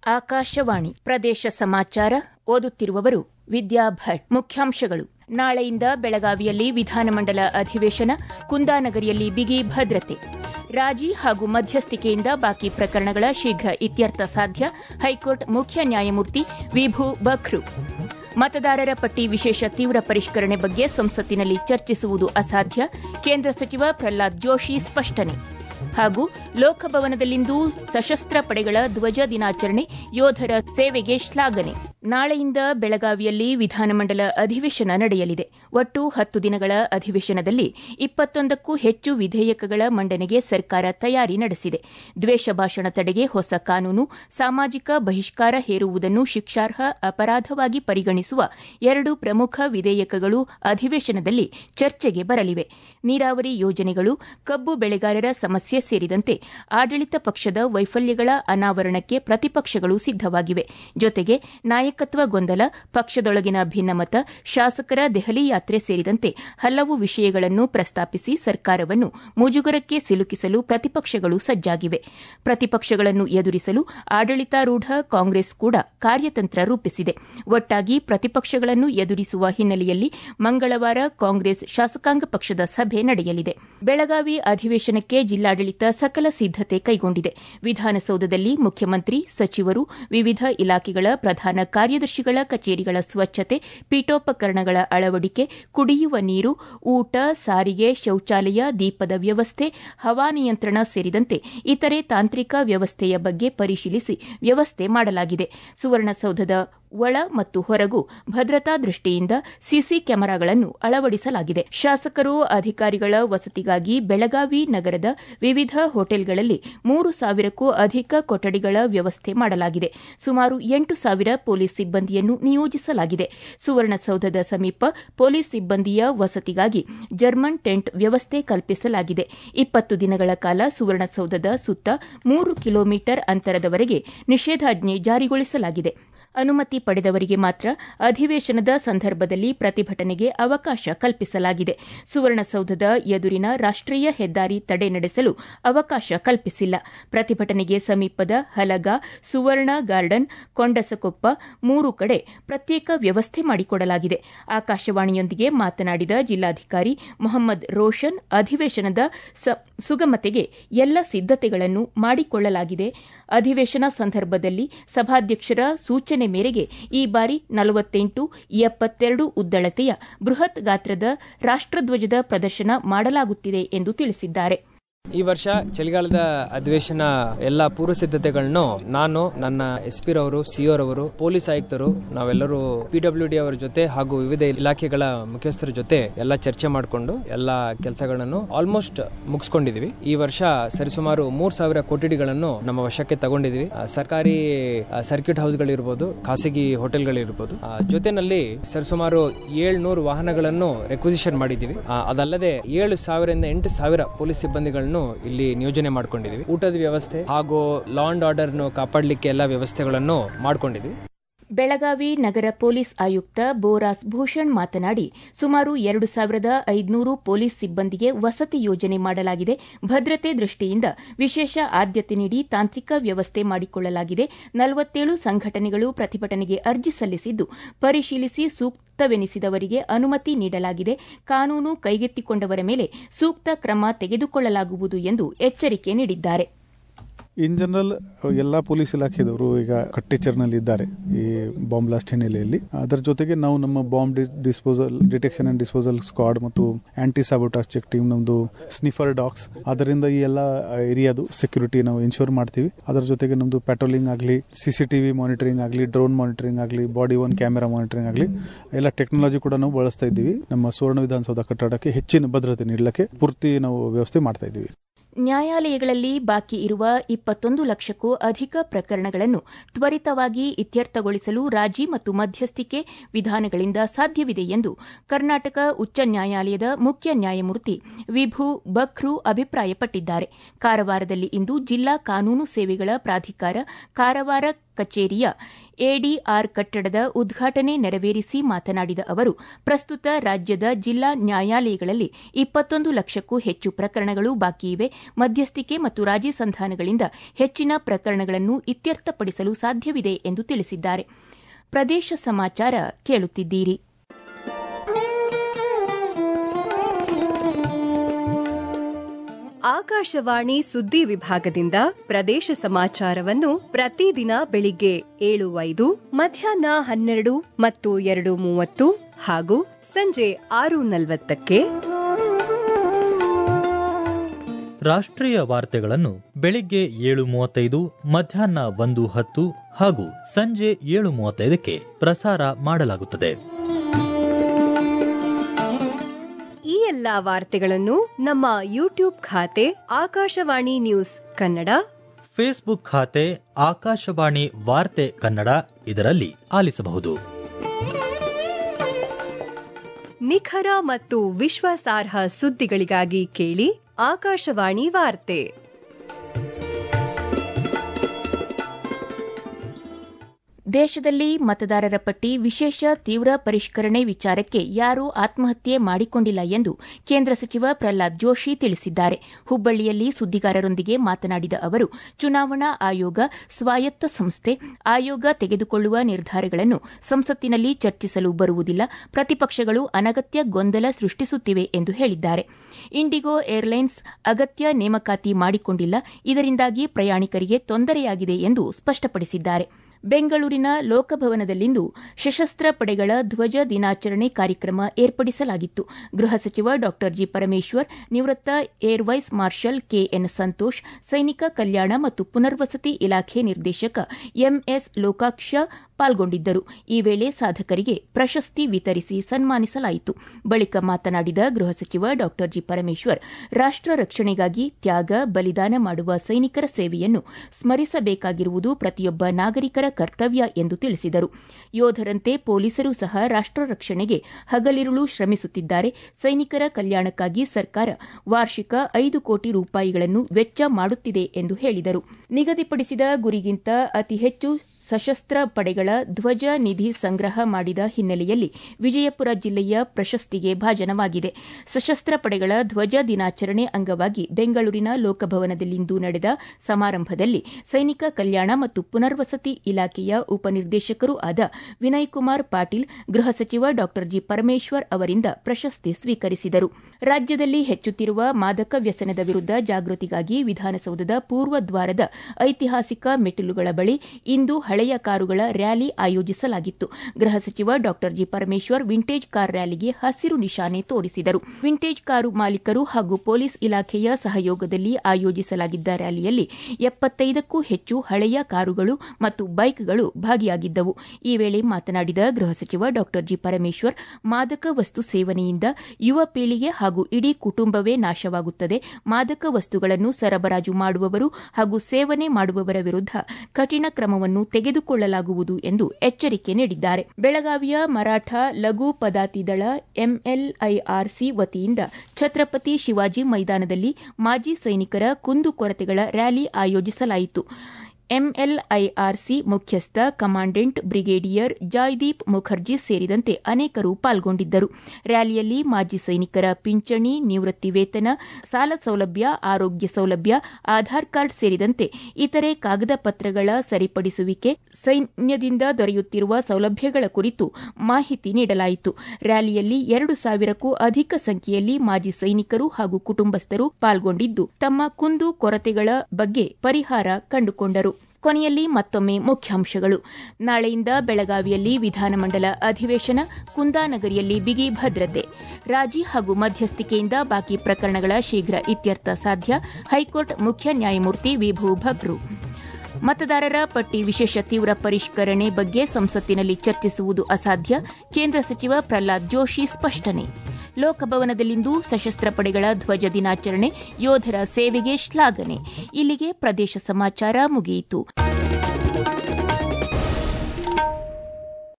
ಆಕಾಶವಾಣಿ ಪ್ರದೇಶ ಸಮಾಚಾರ ಓದುತ್ತಿರುವವರು ವಿದ್ಯಾ ಭಟ್ ಮುಖ್ಯಾಂಶಗಳು ನಾಳೆಯಿಂದ ಬೆಳಗಾವಿಯಲ್ಲಿ ವಿಧಾನಮಂಡಲ ಅಧಿವೇಶನ ಕುಂದಾನಗರಿಯಲ್ಲಿ ಬಿಗಿ ಭದ್ರತೆ ರಾಜಿ ಹಾಗೂ ಮಧ್ಯಸ್ಥಿಕೆಯಿಂದ ಬಾಕಿ ಪ್ರಕರಣಗಳ ಶೀಘ್ರ ಇತ್ಯರ್ಥ ಸಾಧ್ಯ ಹೈಕೋರ್ಟ್ ಮುಖ್ಯ ನ್ಯಾಯಮೂರ್ತಿ ವಿಭು ಬಖ್ರು ಮತದಾರರ ಪಟ್ಟಿ ವಿಶೇಷ ತೀವ್ರ ಪರಿಷ್ಕರಣೆ ಬಗ್ಗೆ ಸಂಸತ್ತಿನಲ್ಲಿ ಚರ್ಚಿಸುವುದು ಅಸಾಧ್ಯ ಕೇಂದ್ರ ಸಚಿವ ಪ್ರಹ್ಲಾದ್ ಜೋಶಿ ಸ್ಪಷ್ಟನೆ ಹಾಗೂ ಲೋಕಭವನದಲ್ಲಿಂದು ಸಶಸ್ತ್ರ ಪಡೆಗಳ ಧ್ವಜ ದಿನಾಚರಣೆ ಯೋಧರ ಸೇವೆಗೆ ಶ್ಲಾಘನೆ ನಾಳೆಯಿಂದ ಬೆಳಗಾವಿಯಲ್ಲಿ ವಿಧಾನಮಂಡಲ ಅಧಿವೇಶನ ನಡೆಯಲಿದೆ ಒಟ್ಟು ಹತ್ತು ದಿನಗಳ ಅಧಿವೇಶನದಲ್ಲಿ ಇಪ್ಪತ್ತೊಂದಕ್ಕೂ ಹೆಚ್ಚು ವಿಧೇಯಕಗಳ ಮಂಡನೆಗೆ ಸರ್ಕಾರ ತಯಾರಿ ನಡೆಸಿದೆ ದ್ವೇಷ ಭಾಷಣ ತಡೆಗೆ ಹೊಸ ಕಾನೂನು ಸಾಮಾಜಿಕ ಬಹಿಷ್ಕಾರ ಹೇರುವುದನ್ನು ಶಿಕ್ಷಾರ್ಹ ಅಪರಾಧವಾಗಿ ಪರಿಗಣಿಸುವ ಎರಡು ಪ್ರಮುಖ ವಿಧೇಯಕಗಳು ಅಧಿವೇಶನದಲ್ಲಿ ಚರ್ಚೆಗೆ ಬರಲಿವೆ ನೀರಾವರಿ ಯೋಜನೆಗಳು ಕಬ್ಬು ಬೆಳೆಗಾರರ ಸಮಸ್ಯೆ ಸೇರಿದಂತೆ ಆಡಳಿತ ಪಕ್ಷದ ವೈಫಲ್ಯಗಳ ಅನಾವರಣಕ್ಕೆ ಪ್ರತಿಪಕ್ಷಗಳು ಸಿದ್ದವಾಗಿವೆ ಜೊತೆಗೆ ನಾಯಕತ್ವ ಗೊಂದಲ ಪಕ್ಷದೊಳಗಿನ ಭಿನ್ನಮತ ಶಾಸಕರ ದೆಹಲಿ ಯಾತ್ರೆ ಸೇರಿದಂತೆ ಹಲವು ವಿಷಯಗಳನ್ನು ಪ್ರಸ್ತಾಪಿಸಿ ಸರ್ಕಾರವನ್ನು ಮುಜುಗರಕ್ಕೆ ಸಿಲುಕಿಸಲು ಪ್ರತಿಪಕ್ಷಗಳು ಸಜ್ಜಾಗಿವೆ ಪ್ರತಿಪಕ್ಷಗಳನ್ನು ಎದುರಿಸಲು ಆಡಳಿತಾರೂಢ ಕಾಂಗ್ರೆಸ್ ಕೂಡ ಕಾರ್ಯತಂತ್ರ ರೂಪಿಸಿದೆ ಒಟ್ಟಾಗಿ ಪ್ರತಿಪಕ್ಷಗಳನ್ನು ಎದುರಿಸುವ ಹಿನ್ನೆಲೆಯಲ್ಲಿ ಮಂಗಳವಾರ ಕಾಂಗ್ರೆಸ್ ಶಾಸಕಾಂಗ ಪಕ್ಷದ ಸಭೆ ನಡೆಯಲಿದೆ ಬೆಳಗಾವಿ ಅಧಿವೇಶನಕ್ಕೆ ಜಿಲ್ಲಾಡಳಿತ ಸಕಲ ಸಿದ್ದತೆ ಕೈಗೊಂಡಿದೆ ವಿಧಾನಸೌಧದಲ್ಲಿ ಮುಖ್ಯಮಂತ್ರಿ ಸಚಿವರು ವಿವಿಧ ಇಲಾಖೆಗಳ ಪ್ರಧಾನ ಕಾರ್ಯದರ್ಶಿಗಳ ಕಚೇರಿಗಳ ಸ್ವಚ್ಛತೆ ಪೀಠೋಪಕರಣಗಳ ಅಳವಡಿಕೆ ಕುಡಿಯುವ ನೀರು ಊಟ ಸಾರಿಗೆ ಶೌಚಾಲಯ ದೀಪದ ವ್ಯವಸ್ಥೆ ಹವಾನಿಯಂತ್ರಣ ಸೇರಿದಂತೆ ಇತರೆ ತಾಂತ್ರಿಕ ವ್ಯವಸ್ಥೆಯ ಬಗ್ಗೆ ಪರಿಶೀಲಿಸಿ ವ್ಯವಸ್ಥೆ ಮಾಡಲಾಗಿದೆ ಸುವರ್ಣಸೌಧದ ಒಳ ಮತ್ತು ಹೊರಗೂ ಭದ್ರತಾ ದೃಷ್ಟಿಯಿಂದ ಸಿಸಿ ಕ್ಯಾಮೆರಾಗಳನ್ನು ಅಳವಡಿಸಲಾಗಿದೆ ಶಾಸಕರು ಅಧಿಕಾರಿಗಳ ವಸತಿಗಾಗಿ ಬೆಳಗಾವಿ ನಗರದ ವಿವಿಧ ಹೋಟೆಲ್ಗಳಲ್ಲಿ ಮೂರು ಸಾವಿರಕ್ಕೂ ಅಧಿಕ ಕೊಠಡಿಗಳ ವ್ಯವಸ್ಥೆ ಮಾಡಲಾಗಿದೆ ಸುಮಾರು ಎಂಟು ಸಾವಿರ ಪೊಲೀಸ್ ಸಿಬ್ಬಂದಿಯನ್ನು ನಿಯೋಜಿಸಲಾಗಿದೆ ಸುವರ್ಣಸೌಧದ ಸಮೀಪ ಪೊಲೀಸ್ ಸಿಬ್ಬಂದಿಯ ವಸತಿಗಾಗಿ ಜರ್ಮನ್ ಟೆಂಟ್ ವ್ಯವಸ್ಥೆ ಕಲ್ಪಿಸಲಾಗಿದೆ ಇಪ್ಪತ್ತು ದಿನಗಳ ಕಾಲ ಸುವರ್ಣಸೌಧದ ಸುತ್ತ ಮೂರು ಕಿಲೋಮೀಟರ್ ಅಂತರದವರೆಗೆ ನಿಷೇಧಾಜ್ಞೆ ಜಾರಿಗೊಳಿಸಲಾಗಿದೆ ಅನುಮತಿ ಪಡೆದವರಿಗೆ ಮಾತ್ರ ಅಧಿವೇಶನದ ಸಂದರ್ಭದಲ್ಲಿ ಪ್ರತಿಭಟನೆಗೆ ಅವಕಾಶ ಕಲ್ಪಿಸಲಾಗಿದೆ ಸುವರ್ಣಸೌಧದ ಎದುರಿನ ರಾಷ್ಟೀಯ ಹೆದ್ದಾರಿ ತಡೆ ನಡೆಸಲು ಅವಕಾಶ ಕಲ್ಪಿಸಿಲ್ಲ ಪ್ರತಿಭಟನೆಗೆ ಸಮೀಪದ ಹಲಗ ಸುವರ್ಣ ಗಾರ್ಡನ್ ಕೊಂಡಸಕೊಪ್ಪ ಮೂರು ಕಡೆ ಪ್ರತ್ಯೇಕ ವ್ಯವಸ್ಥೆ ಮಾಡಿಕೊಡಲಾಗಿದೆ ಆಕಾಶವಾಣಿಯೊಂದಿಗೆ ಮಾತನಾಡಿದ ಜಿಲ್ಲಾಧಿಕಾರಿ ಮೊಹಮ್ಮದ್ ರೋಷನ್ ಅಧಿವೇಶನದ ಸುಗಮತೆಗೆ ಎಲ್ಲ ಸಿದ್ದತೆಗಳನ್ನು ಮಾಡಿಕೊಳ್ಳಲಾಗಿದೆ ಅಧಿವೇಶನ ಸಂದರ್ಭದಲ್ಲಿ ಸಭಾಧ್ಯಕ್ಷರ ಸೂಚನೆ ಮೇರೆಗೆ ಈ ಬಾರಿ ನಲವತ್ತೆಂಟು ಎಪ್ಪತ್ತೆರಡು ಉದ್ದಳತೆಯ ಬೃಹತ್ ಗಾತ್ರದ ರಾಷ್ಟಧ್ವಜದ ಪ್ರದರ್ಶನ ಮಾಡಲಾಗುತ್ತಿದೆ ಎಂದು ತಿಳಿಸಿದ್ದಾರೆ ಈ ವರ್ಷ ಚಳಿಗಾಲದ ಅಧಿವೇಶನ ಎಲ್ಲ ಪೂರ್ವ ಸಿದ್ಧತೆಗಳನ್ನು ನಾನು ನನ್ನ ಎಸ್ ಪಿ ರವರು ಸಿಒ ರವರು ಪೊಲೀಸ್ ಆಯುಕ್ತರು ನಾವೆಲ್ಲರೂ ಪಿಡಬ್ಲ್ಯೂ ಡಿ ಅವರ ಜೊತೆ ಹಾಗೂ ವಿವಿಧ ಇಲಾಖೆಗಳ ಮುಖ್ಯಸ್ಥರ ಜೊತೆ ಎಲ್ಲ ಚರ್ಚೆ ಮಾಡಿಕೊಂಡು ಎಲ್ಲ ಕೆಲಸಗಳನ್ನು ಆಲ್ಮೋಸ್ಟ್ ಮುಗಿಸ್ಕೊಂಡಿದೀವಿ ಈ ವರ್ಷ ಸರಿಸುಮಾರು ಮೂರ್ ಸಾವಿರ ಕೊಠಡಿಗಳನ್ನು ನಮ್ಮ ವಶಕ್ಕೆ ತಗೊಂಡಿದೀವಿ ಸರ್ಕಾರಿ ಸರ್ಕ್ಯೂಟ್ ಹೌಸ್ಗಳಿರ್ಬೋದು ಖಾಸಗಿ ಹೋಟೆಲ್ಗಳಿರ್ಬೋದು ಜೊತೆನಲ್ಲಿ ಸರಿಸುಮಾರು ಏಳ್ನೂರು ವಾಹನಗಳನ್ನು ರೆಕ್ವಿಸಿಷನ್ ಮಾಡಿದ್ದೀವಿ ಅದಲ್ಲದೆ ಏಳು ಸಾವಿರದಿಂದ ಎಂಟು ಸಾವಿರ ಪೊಲೀಸ್ ಸಿಬ್ಬಂದಿಗಳನ್ನು ಇಲ್ಲಿ ನಿಯೋಜನೆ ಮಾಡ್ಕೊಂಡಿದೀವಿ ಊಟದ ವ್ಯವಸ್ಥೆ ಹಾಗೂ ಲಾ ಅಂಡ್ ಆರ್ಡರ್ ಕಾಪಾಡಲಿಕ್ಕೆ ಎಲ್ಲ ವ್ಯವಸ್ಥೆಗಳನ್ನು ಮಾಡ್ಕೊಂಡಿದ್ವಿ ಬೆಳಗಾವಿ ನಗರ ಪೊಲೀಸ್ ಆಯುಕ್ತ ಬೋರಾಸ್ ಭೂಷಣ್ ಮಾತನಾಡಿ ಸುಮಾರು ಎರಡು ಸಾವಿರದ ಐದುನೂರು ಪೊಲೀಸ್ ಸಿಬ್ಬಂದಿಗೆ ವಸತಿ ಯೋಜನೆ ಮಾಡಲಾಗಿದೆ ಭದ್ರತೆ ದೃಷ್ಟಿಯಿಂದ ವಿಶೇಷ ಆದ್ಯತೆ ನೀಡಿ ತಾಂತ್ರಿಕ ವ್ಯವಸ್ಥೆ ಮಾಡಿಕೊಳ್ಳಲಾಗಿದೆ ನಲವತ್ತೇಳು ಸಂಘಟನೆಗಳು ಪ್ರತಿಭಟನೆಗೆ ಅರ್ಜಿ ಸಲ್ಲಿಸಿದ್ದು ಪರಿಶೀಲಿಸಿ ಸೂಕ್ತವೆನಿಸಿದವರಿಗೆ ಅನುಮತಿ ನೀಡಲಾಗಿದೆ ಕಾನೂನು ಕೈಗೆತ್ತಿಕೊಂಡವರ ಮೇಲೆ ಸೂಕ್ತ ಕ್ರಮ ತೆಗೆದುಕೊಳ್ಳಲಾಗುವುದು ಎಂದು ಎಚ್ಚರಿಕೆ ನೀಡಿದ್ದಾರೆ ಇನ್ ಜನರಲ್ ಎಲ್ಲ ಪೊಲೀಸ್ ಇಲಾಖೆದವರು ಈಗ ಕಟ್ಟೆಚ್ಚರ್ನಲ್ಲಿ ಇದ್ದಾರೆ ಈ ಬಾಂಬ್ ಬ್ಲಾಸ್ಟ್ ಹಿನ್ನೆಲೆಯಲ್ಲಿ ಅದರ ಜೊತೆಗೆ ನಾವು ನಮ್ಮ bomb disposal detection and disposal squad ಮತ್ತು ಆಂಟಿ ಸಾಬೋಟಾಸ್ ಚೆಕ್ ಟೀಮ್ ನಮ್ದು ಸ್ನಿಫರ್ ಡಾಗ್ಸ್ ಅದರಿಂದ ಈ ಎಲ್ಲ ಏರಿಯಾದು ಸೆಕ್ಯೂರಿಟಿ ನಾವು ಇನ್ಶೂರ್ ಮಾಡ್ತೀವಿ ಅದರ ಜೊತೆಗೆ ನಮ್ದು ಪೆಟ್ರೋಲಿಂಗ್ ಆಗಲಿ ಸಿಸಿಟಿವಿ ಮಾನಿಟರಿಂಗ್ ಆಗಲಿ ಡ್ರೋನ್ ಮಾನಿಟರಿಂಗ್ ಆಗಲಿ ಬಾಡಿ ಒನ್ ಕ್ಯಾಮೆರಾ ಮಾನಿಟರಿಂಗ್ ಆಗಲಿ ಎಲ್ಲ ಟೆಕ್ನಾಲಜಿ ಕೂಡ ನಾವು ಬಳಸ್ತಾ ಇದ್ದೀವಿ ನಮ್ಮ ಸುವರ್ಣ ವಿಧಾನಸೌಧ ಕಟ್ಟಡಕ್ಕೆ ಹೆಚ್ಚಿನ ಭದ್ರತೆ ನೀಡಲಿಕ್ಕೆ ಪೂರ್ತಿ ನಾವು ವ್ಯವಸ್ಥೆ ಮಾಡ್ತಾ ಇದ್ದೀವಿ ನ್ಯಾಯಾಲಯಗಳಲ್ಲಿ ಬಾಕಿ ಇರುವ ಇಪ್ಪತ್ತೊಂದು ಲಕ್ಷಕ್ಕೂ ಅಧಿಕ ಪ್ರಕರಣಗಳನ್ನು ತ್ವರಿತವಾಗಿ ಇತ್ಯರ್ಥಗೊಳಿಸಲು ರಾಜಿ ಮತ್ತು ಮಧ್ಯಸ್ಥಿಕೆ ವಿಧಾನಗಳಿಂದ ಸಾಧ್ಯವಿದೆ ಎಂದು ಕರ್ನಾಟಕ ಉಚ್ಚ ನ್ಯಾಯಾಲಯದ ಮುಖ್ಯ ನ್ಯಾಯಮೂರ್ತಿ ವಿಭು ಬಖ್ರು ಅಭಿಪ್ರಾಯಪಟ್ಟಿದ್ದಾರೆ ಕಾರವಾರದಲ್ಲಿ ಇಂದು ಜಿಲ್ಲಾ ಕಾನೂನು ಸೇವೆಗಳ ಪ್ರಾಧಿಕಾರ ಕಾರವಾರ ಕಚೇರಿಯ ಎಡಿಆರ್ ಕಟ್ಟಡದ ಉದ್ಘಾಟನೆ ನೆರವೇರಿಸಿ ಮಾತನಾಡಿದ ಅವರು ಪ್ರಸ್ತುತ ರಾಜ್ಯದ ಜಿಲ್ಲಾ ನ್ಯಾಯಾಲಯಗಳಲ್ಲಿ ಇಪ್ಪತ್ತೊಂದು ಲಕ್ಷಕ್ಕೂ ಹೆಚ್ಚು ಪ್ರಕರಣಗಳು ಬಾಕಿಯಿವೆ ಮಧ್ಯಸ್ಥಿಕೆ ಮತ್ತು ರಾಜಿ ಸಂಧಾನಗಳಿಂದ ಹೆಚ್ಚಿನ ಪ್ರಕರಣಗಳನ್ನು ಇತ್ಯರ್ಥಪಡಿಸಲು ಸಾಧ್ಯವಿದೆ ಎಂದು ತಿಳಿಸಿದ್ದಾರೆ ಪ್ರದೇಶ ಸಮಾಚಾರ ಕೇಳುತ್ತಿದ್ದೀರಿ ಆಕಾಶವಾಣಿ ಸುದ್ದಿ ವಿಭಾಗದಿಂದ ಪ್ರದೇಶ ಸಮಾಚಾರವನ್ನು ಪ್ರತಿದಿನ ಬೆಳಿಗ್ಗೆ ಏಳು ಐದು ಮಧ್ಯಾಹ್ನ ಹನ್ನೆರಡು ಮತ್ತು ಎರಡು ಮೂವತ್ತು ಹಾಗೂ ಸಂಜೆ ಆರು ನಲವತ್ತಕ್ಕೆ ರಾಷ್ಟ್ರೀಯ ವಾರ್ತೆಗಳನ್ನು ಬೆಳಿಗ್ಗೆ ಏಳು ಮೂವತ್ತೈದು ಮಧ್ಯಾಹ್ನ ಒಂದು ಹತ್ತು ಹಾಗೂ ಸಂಜೆ ಏಳು ಮೂವತ್ತೈದಕ್ಕೆ ಪ್ರಸಾರ ಮಾಡಲಾಗುತ್ತದೆ ಈ ಎಲ್ಲಾ ವಾರ್ತೆಗಳನ್ನು ನಮ್ಮ ಯೂಟ್ಯೂಬ್ ಖಾತೆ ಆಕಾಶವಾಣಿ ನ್ಯೂಸ್ ಕನ್ನಡ ಫೇಸ್ಬುಕ್ ಖಾತೆ ಆಕಾಶವಾಣಿ ವಾರ್ತೆ ಕನ್ನಡ ಇದರಲ್ಲಿ ಆಲಿಸಬಹುದು ನಿಖರ ಮತ್ತು ವಿಶ್ವಾಸಾರ್ಹ ಸುದ್ದಿಗಳಿಗಾಗಿ ಕೇಳಿ ಆಕಾಶವಾಣಿ ವಾರ್ತೆ ದೇಶದಲ್ಲಿ ಮತದಾರರ ಪಟ್ಟಿ ವಿಶೇಷ ತೀವ್ರ ಪರಿಷ್ಕರಣೆ ವಿಚಾರಕ್ಕೆ ಯಾರೂ ಆತ್ಮಹತ್ಯೆ ಮಾಡಿಕೊಂಡಿಲ್ಲ ಎಂದು ಕೇಂದ್ರ ಸಚಿವ ಪ್ರಹ್ಲಾದ್ ಜೋಶಿ ತಿಳಿಸಿದ್ದಾರೆ ಹುಬ್ಬಳ್ಳಿಯಲ್ಲಿ ಸುದ್ದಿಗಾರರೊಂದಿಗೆ ಮಾತನಾಡಿದ ಅವರು ಚುನಾವಣಾ ಆಯೋಗ ಸ್ವಾಯತ್ತ ಸಂಸ್ಥೆ ಆಯೋಗ ತೆಗೆದುಕೊಳ್ಳುವ ನಿರ್ಧಾರಗಳನ್ನು ಸಂಸತ್ತಿನಲ್ಲಿ ಚರ್ಚಿಸಲು ಬರುವುದಿಲ್ಲ ಪ್ರತಿಪಕ್ಷಗಳು ಅನಗತ್ಯ ಗೊಂದಲ ಸೃಷ್ಟಿಸುತ್ತಿವೆ ಎಂದು ಹೇಳಿದ್ದಾರೆ ಇಂಡಿಗೋ ಏರ್ಲೈನ್ಸ್ ಅಗತ್ಯ ನೇಮಕಾತಿ ಮಾಡಿಕೊಂಡಿಲ್ಲ ಇದರಿಂದಾಗಿ ಪ್ರಯಾಣಿಕರಿಗೆ ತೊಂದರೆಯಾಗಿದೆ ಎಂದು ಸ್ಪಷ್ಟಪಡಿಸಿದ್ದಾರೆ ಬೆಂಗಳೂರಿನ ಲೋಕಭವನದಲ್ಲಿಂದು ಸಶಸ್ತ್ರ ಪಡೆಗಳ ಧ್ವಜ ದಿನಾಚರಣೆ ಕಾರ್ಯಕ್ರಮ ಏರ್ಪಡಿಸಲಾಗಿತ್ತು ಗೃಹ ಸಚಿವ ಡಾ ಜಿ ಪರಮೇಶ್ವರ್ ನಿವೃತ್ತ air vice marshal K N Santosh ಸೈನಿಕ ಕಲ್ಯಾಣ ಮತ್ತು ಪುನರ್ವಸತಿ ಇಲಾಖೆ ನಿರ್ದೇಶಕ ಎಂಎಸ್ ಲೋಕಾಕ್ಷ ಪಾಲ್ಗೊಂಡಿದ್ದರು ಈ ವೇಳೆ ಸಾಧಕರಿಗೆ ಪ್ರಶಸ್ತಿ ವಿತರಿಸಿ ಸನ್ಮಾನಿಸಲಾಯಿತು ಬಳಿಕ ಮಾತನಾಡಿದ ಗೃಹ ಸಚಿವ ಡಾ ಜಿ ಪರಮೇಶ್ವರ್ ರಾಷ್ಟ ರಕ್ಷಣೆಗಾಗಿ ತ್ಯಾಗ ಬಲಿದಾನ ಮಾಡುವ ಸೈನಿಕರ ಸೇವೆಯನ್ನು ಸ್ಮರಿಸಬೇಕಾಗಿರುವುದು ಪ್ರತಿಯೊಬ್ಬ ನಾಗರಿಕರ ಕರ್ತವ್ಯ ಎಂದು ತಿಳಿಸಿದರು ಯೋಧರಂತೆ ಪೊಲೀಸರು ಸಹ ರಾಷ್ಟ ರಕ್ಷಣೆಗೆ ಹಗಲಿರುಳು ಶ್ರಮಿಸುತ್ತಿದ್ದಾರೆ ಸೈನಿಕರ ಕಲ್ಯಾಣಕ್ಕಾಗಿ ಸರ್ಕಾರ ವಾರ್ಷಿಕ ಐದು ಕೋಟಿ ರೂಪಾಯಿಗಳನ್ನು ವೆಚ್ಚ ಮಾಡುತ್ತಿದೆ ಎಂದು ಹೇಳಿದರು ನಿಗದಿಪಡಿಸಿದ ಗುರಿಗಿಂತ ಅತಿ ಹೆಚ್ಚು ಸಶಸ್ತ್ರ ಪಡೆಗಳ ಧ್ವಜ ನಿಧಿ ಸಂಗ್ರಹ ಮಾಡಿದ ಹಿನ್ನೆಲೆಯಲ್ಲಿ ವಿಜಯಪುರ ಜಿಲ್ಲೆಯ ಪ್ರಶಸ್ತಿಗೆ ಭಾಜನವಾಗಿದೆ ಸಶಸ್ತ್ರ ಪಡೆಗಳ ಧ್ವಜ ದಿನಾಚರಣೆ ಅಂಗವಾಗಿ ಬೆಂಗಳೂರಿನ ಲೋಕಭವನದಲ್ಲಿಂದು ನಡೆದ ಸಮಾರಂಭದಲ್ಲಿ ಸೈನಿಕ ಕಲ್ಯಾಣ ಮತ್ತು ಪುನರ್ವಸತಿ ಇಲಾಖೆಯ ಉಪನಿರ್ದೇಶಕರೂ ಆದ ವಿನಯ್ ಕುಮಾರ್ ಪಾಟೀಲ್ ಗೃಹ ಸಚಿವ ಡಾ ಜಿ ಪರಮೇಶ್ವರ್ ಅವರಿಂದ ಪ್ರಶಸ್ತಿ ಸ್ವೀಕರಿಸಿದರು ರಾಜ್ಯದಲ್ಲಿ ಹೆಚ್ಚುತ್ತಿರುವ ಮಾದಕ ವ್ಯಸನದ ವಿರುದ್ಧ ಜಾಗೃತಿಗಾಗಿ ವಿಧಾನಸೌಧದ ಪೂರ್ವ ದ್ವಾರದ ಐತಿಹಾಸಿಕ ಮೆಟ್ಟಿಲುಗಳ ಬಳಿ ಇಂದು ಹಳೆಯ ಕಾರುಗಳ ರ್ಯಾಲಿ ಆಯೋಜಿಸಲಾಗಿತ್ತು ಗೃಹ ಸಚಿವ ಡಾ ಜಿ ಪರಮೇಶ್ವರ್ ವಿಂಟೇಜ್ ಕಾರ್ ರ್ಯಾಲಿಗೆ ಹಸಿರು ನಿಶಾನೆ ತೋರಿಸಿದರು ವಿಂಟೇಜ್ ಕಾರು ಮಾಲೀಕರು ಹಾಗೂ ಪೊಲೀಸ್ ಇಲಾಖೆಯ ಸಹಯೋಗದಲ್ಲಿ ಆಯೋಜಿಸಲಾಗಿದ್ದ ರ್ಯಾಲಿಯಲ್ಲಿ ಎಪ್ಪತ್ತೈದಕ್ಕೂ ಹೆಚ್ಚು ಹಳೆಯ ಕಾರುಗಳು ಮತ್ತು ಬೈಕ್ಗಳು ಭಾಗಿಯಾಗಿದ್ದವು ಈ ವೇಳೆ ಮಾತನಾಡಿದ ಗೃಹ ಸಚಿವ ಡಾ ಜಿ ಪರಮೇಶ್ವರ್ ಮಾದಕ ವಸ್ತು ಸೇವನೆಯಿಂದ ಯುವ ಪೀಳಿಗೆ ಹಾಗೂ ಇಡೀ ಕುಟುಂಬವೇ ನಾಶವಾಗುತ್ತದೆ ಮಾದಕ ವಸ್ತುಗಳನ್ನು ಸರಬರಾಜು ಮಾಡುವವರು ಹಾಗೂ ಸೇವನೆ ಮಾಡುವವರ ವಿರುದ್ಧ ಕಠಿಣ ಕ್ರಮವನ್ನು ತೆಗೆದುಕೊಳ್ಳಲಾಗುವುದು ಎಂದು ಎಚ್ಚರಿಕೆ ನೀಡಿದ್ದಾರೆ ಬೆಳಗಾವಿಯ ಮರಾಠ ಲಘು ಪದಾತಿ ದಳ ಎಂಎಲ್ಐಆರ್ಸಿ ವತಿಯಿಂದ ಛತ್ರಪತಿ ಶಿವಾಜಿ ಮೈದಾನದಲ್ಲಿ ಮಾಜಿ ಸೈನಿಕರ ಕುಂದುಕೊರತೆಗಳ ರ್ಯಾಲಿ ಆಯೋಜಿಸಲಾಯಿತು ಎಂಎಲ್ಐಆರ್ಸಿ ಮುಖ್ಯಸ್ಥ ಕಮಾಂಡೆಂಟ್ ಬ್ರಿಗೇಡಿಯರ್ ಜಾಯ್ದೀಪ್ ಮುಖರ್ಜಿ ಸೇರಿದಂತೆ ಅನೇಕರು ಪಾಲ್ಗೊಂಡಿದ್ದರು ರ್ಯಾಲಿಯಲ್ಲಿ ಮಾಜಿ ಸೈನಿಕರ ಪಿಂಚಣಿ ನಿವೃತ್ತಿ ವೇತನ ಸಾಲ ಸೌಲಭ್ಯ ಆರೋಗ್ಯ ಸೌಲಭ್ಯ ಆಧಾರ್ ಕಾರ್ಡ್ ಸೇರಿದಂತೆ ಇತರೆ ಕಾಗದ ಪತ್ರಗಳ ಸರಿಪಡಿಸುವಿಕೆ ಸೈನ್ಯದಿಂದ ದೊರೆಯುತ್ತಿರುವ ಸೌಲಭ್ಯಗಳ ಕುರಿತು ಮಾಹಿತಿ ನೀಡಲಾಯಿತು ರ್ಯಾಲಿಯಲ್ಲಿ ಎರಡು ಸಾವಿರಕ್ಕೂ ಅಧಿಕ ಸಂಖ್ಯೆಯಲ್ಲಿ ಮಾಜಿ ಸೈನಿಕರು ಹಾಗೂ ಕುಟುಂಬಸ್ಥರು ಪಾಲ್ಗೊಂಡಿದ್ದು ತಮ್ಮ ಕುಂದು ಕೊರತೆಗಳ ಬಗ್ಗೆ ಪರಿಹಾರ ಕಂಡುಕೊಂಡರು ಕೊನೆಯಲ್ಲಿ ಮತ್ತೊಮ್ಮೆ ಮುಖ್ಯಾಂಶಗಳು ನಾಳೆಯಿಂದ ಬೆಳಗಾವಿಯಲ್ಲಿ ವಿಧಾನಮಂಡಲ ಅಧಿವೇಶನ ಕುಂದಾನಗರಿಯಲ್ಲಿ ಬಿಗಿ ಭದ್ರತೆ ರಾಜಿ ಹಾಗೂ ಮಧ್ಯಸ್ಥಿಕೆಯಿಂದ ಬಾಕಿ ಪ್ರಕರಣಗಳ ಶೀಘ್ರ ಇತ್ಯರ್ಥ ಸಾಧ್ಯ ಹೈಕೋರ್ಟ್ ಮುಖ್ಯ ನ್ಯಾಯಮೂರ್ತಿ ವಿಭು ಭಕ್ರು ಮತದಾರರ ಪಟ್ಟಿ ವಿಶೇಷ ತೀವ್ರ ಪರಿಷ್ಕರಣೆ ಬಗ್ಗೆ ಸಂಸತ್ತಿನಲ್ಲಿ ಚರ್ಚಿಸುವುದು ಅಸಾಧ್ಯ ಕೇಂದ್ರ ಸಚಿವ ಪ್ರಹ್ಲಾದ್ ಜೋಶಿ ಸ್ಪಷ್ಟನೆ ಲೋಕಭವನದಲ್ಲಿಂದು ಸಶಸ್ತ್ರ ಪಡೆಗಳ ಧ್ವಜ ದಿನಾಚರಣೆ ಯೋಧರ ಸೇವೆಗೆ ಶ್ಲಾಘನೆ ಇಲ್ಲಿಗೆ ಪ್ರದೇಶ ಸಮಾಚಾರ ಮುಗಿಯಿತು